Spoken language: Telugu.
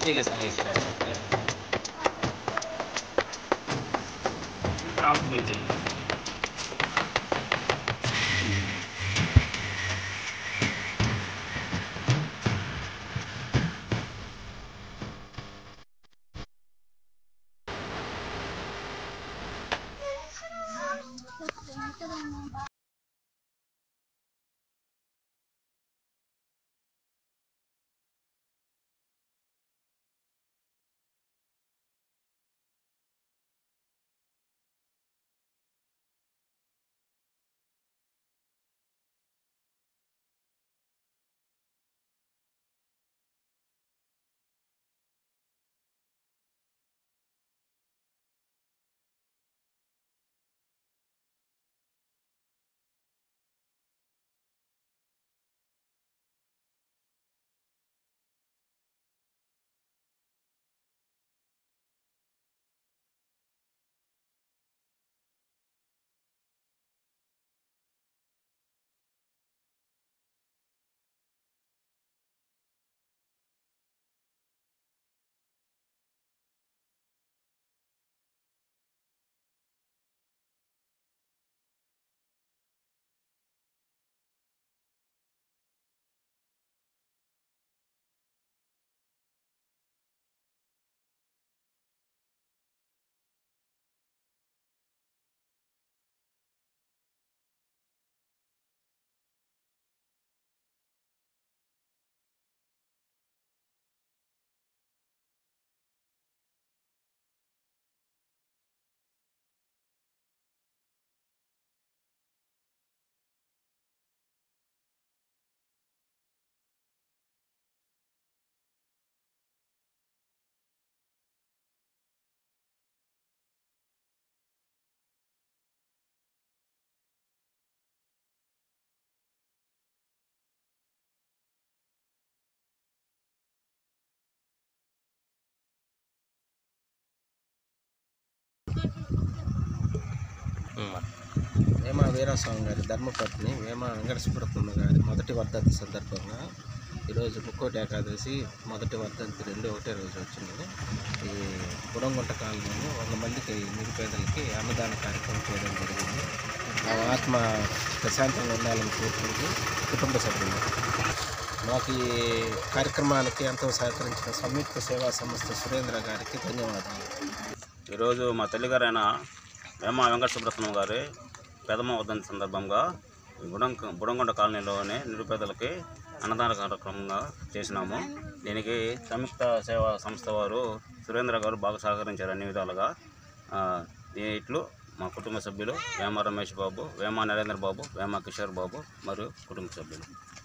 ठीक है सर ठीक है आप भी चाहिए వేమ వీరాస్వామి గారి ధర్మపత్ని వేమ వెంకట సుబ్రహ్మణ్య గారి మొదటి వర్ధంతి సందర్భంగా ఈరోజు ముక్కోటి ఏకాదశి మొదటి వర్ధంతి రెండు ఒకటే రోజు వచ్చింది ఈ గుడంగుంట కాలంలో వంద మందికి నిరుపేదలకి అన్నదాన కార్యక్రమం చేయడం జరిగింది ఆ ఆత్మ ప్రశాంతంగా ఉండాలని కోరుకుంటూ కుటుంబ సభ్యులు మాకు ఈ కార్యక్రమానికి ఎంతో సహకరించిన సంయుక్త సేవా సంస్థ సురేంద్ర గారికి ధన్యవాదాలు ఈరోజు మా తల్లిగారైన వేమ వెంకట సుబ్రహ్మణ్యం గారి పెదమ వర్ధంతి సందర్భంగా బుడం బుడంగొండ కాలనీలోని నిరుపేదలకి అన్నదాన కార్యక్రమంగా చేసినాము దీనికి సంయుక్త సేవా సంస్థ వారు సురేంద్ర గారు బాగా సహకరించారు అన్ని విధాలుగా ఆ, ఈ ఇట్లు మా కుటుంబ సభ్యులు వేమ రమేష్ బాబు వేమ నరేంద్ర బాబు వేమ కిషోర్ బాబు మరియు కుటుంబ సభ్యులు